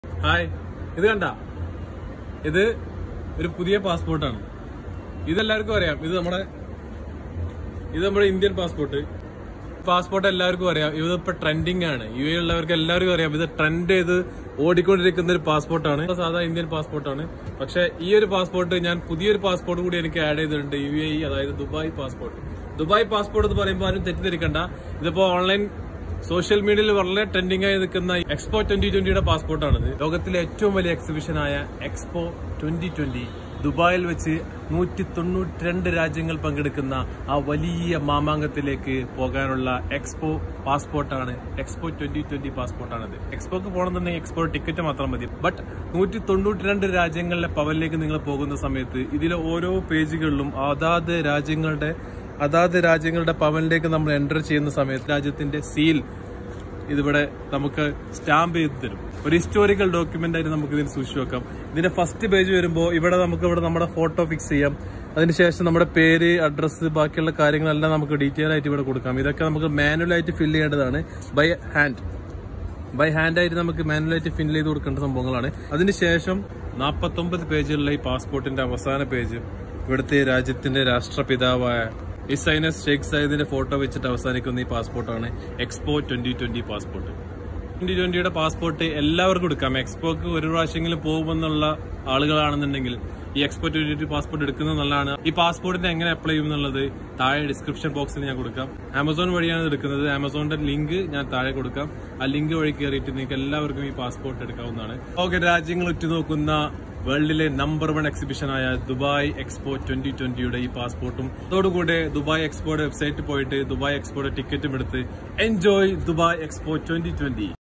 hi ഇത് കണ്ട ഇത് ഒരു പുതിയ പാസ്പോർട്ടാണ് ഇതെല്ലാവർക്കും അറിയാം ഇത് നമ്മുടെ ഇത് നമ്മുടെ ഇന്ത്യൻ പാസ്പോർട്ട് പാസ്പോർട്ട് എല്ലാവർക്കും അറിയാം ഇത് ഇപ്പൊ ട്രെൻഡിങ് ആണ് യു എ ഉള്ളവർക്ക് എല്ലാവർക്കും അറിയാം ഇത് ട്രെൻഡ് ചെയ്ത് ഓടിക്കൊണ്ടിരിക്കുന്ന ഒരു പാസ്പോർട്ടാണ് സാധാ ഇന്ത്യൻ പാസ്പോർട്ടാണ് പക്ഷെ ഈ ഒരു പാസ്പോർട്ട് ഞാൻ പുതിയൊരു പാസ്പോർട്ട് കൂടി എനിക്ക് ആഡ് ചെയ്തിട്ടുണ്ട് യു എ ഇ അതായത് ദുബായ് പാസ്പോർട്ട് ദുബായ് പാസ്പോർട്ട് എന്ന് പറയുമ്പോൾ ആരും തെറ്റിദ്ധരിക്കണ്ട ഇതിപ്പോ ഓൺലൈൻ സോഷ്യൽ മീഡിയയിൽ വളരെ ട്രെൻഡിംഗ് ആയി നിൽക്കുന്ന എക്സ്പോ ട്വന്റി ട്വന്റിയുടെ പാസ്പോർട്ടാണിത് ലോകത്തിലെ ഏറ്റവും വലിയ എക്സിബിഷനായ എക്സ്പോ ട്വന്റി ട്വന്റി ദുബായിൽ വെച്ച് നൂറ്റി തൊണ്ണൂറ്റി രണ്ട് രാജ്യങ്ങൾ പങ്കെടുക്കുന്ന ആ വലിയ മാമാങ്കത്തിലേക്ക് പോകാനുള്ള എക്സ്പോ പാസ്പോർട്ടാണ് എക്സ്പോ ട്വന്റി ട്വന്റി പാസ്പോർട്ടാണിത് എക്സ്പോക്ക് പോകണമെന്നുണ്ടെങ്കിൽ എക്സ്പോ ടിക്കറ്റ് മാത്രം മതി ബട്ട് നൂറ്റി തൊണ്ണൂറ്റി രണ്ട് രാജ്യങ്ങളിലെ പവലിലേക്ക് നിങ്ങൾ പോകുന്ന സമയത്ത് ഇതിലെ ഓരോ പേജുകളിലും അതാത് രാജ്യങ്ങളുടെ അതാത് രാജ്യങ്ങളുടെ പവനിലേക്ക് നമ്മൾ എൻ്റർ ചെയ്യുന്ന സമയത്ത് രാജ്യത്തിന്റെ സീൽ ഇതിവിടെ നമുക്ക് സ്റ്റാമ്പ് ചെയ്ത് തരും ഒരു ഹിസ്റ്റോറിക്കൽ ഡോക്യുമെന്റ് ആയിട്ട് നമുക്ക് ഇതിൽ സൂക്ഷിച്ചു വെക്കാം ഇതിന്റെ ഫസ്റ്റ് പേജ് വരുമ്പോൾ ഇവിടെ നമുക്ക് ഇവിടെ നമ്മുടെ ഫോട്ടോ ഫിക്സ് ചെയ്യാം അതിനുശേഷം നമ്മുടെ പേര് അഡ്രസ്സ് ബാക്കിയുള്ള കാര്യങ്ങളെല്ലാം നമുക്ക് ഡീറ്റെയിൽ ആയിട്ട് ഇവിടെ കൊടുക്കാം ഇതൊക്കെ നമുക്ക് മാനുവൽ ആയിട്ട് ഫില്ല് ചെയ്യേണ്ടതാണ് ബൈ ഹാൻഡ് ബൈ ഹാൻഡ് ആയിട്ട് നമുക്ക് മാനുവലായിട്ട് ഫിൽ ചെയ്ത് കൊടുക്കേണ്ട സംഭവങ്ങളാണ് അതിനുശേഷം നാൽപ്പത്തൊമ്പത് പേജുള്ള ഈ പാസ്പോർട്ടിന്റെ അവസാന പേജ് ഇവിടുത്തെ രാജ്യത്തിന്റെ രാഷ്ട്രപിതാവായ ഇസൈനസ് ഷെയ്ഖ് സയ്യിദിന്റെ ഫോട്ടോ വെച്ചിട്ട് അവസാനിക്കുന്ന ഈ പാസ്പോർട്ടാണ് expo twenty twenty passport twenty ട്വന്റിയുടെ പാസ്പോർട്ട് എല്ലാവർക്കും എടുക്കാം എക്സ്പോക്ക് ഒരു പ്രാവശ്യമെങ്കിലും പോകുമെന്നുള്ള ആളുകളാണെന്നുണ്ടെങ്കിൽ ഈ എക്സ്പോ ട്വന്റി ട്വന്റി പാസ്പോർട്ട് എടുക്കുന്നത് നല്ലതാണ് ഈ പാസ്പോർട്ടിന് എങ്ങനെ അപ്ലൈ ചെയ്യും എന്നുള്ളത് താഴെ ഡിസ്ക്രിപ്ഷൻ ബോക്സിൽ ഞാൻ കൊടുക്കാം ആമസോൺ വഴിയാണ് ഇത് എടുക്കുന്നത് ആമസോണിന്റെ ലിങ്ക് ഞാൻ താഴെ കൊടുക്കാം ആ ലിങ്ക് വഴി കയറിയിട്ട് നിങ്ങൾക്ക് എല്ലാവർക്കും ഈ പാസ്പോർട്ട് എടുക്കാവുന്നതാണ് ലോക രാജ്യങ്ങൾ ഉറ്റുനോക്കുന്ന വേൾഡിലെ നമ്പർ വൺ എക്സിബിഷനായ ദുബായ് എക്സ്പോ ട്വന്റി ട്വന്റിയുടെ ഈ പാസ്പോർട്ടും അതോടുകൂടെ ദുബായ് എക്സ്പോയുടെ വെബ്സൈറ്റിൽ പോയിട്ട് ദുബായ് എക്സ്പോയുടെ ടിക്കറ്റും എടുത്ത് enjoy Dubai expo twenty twenty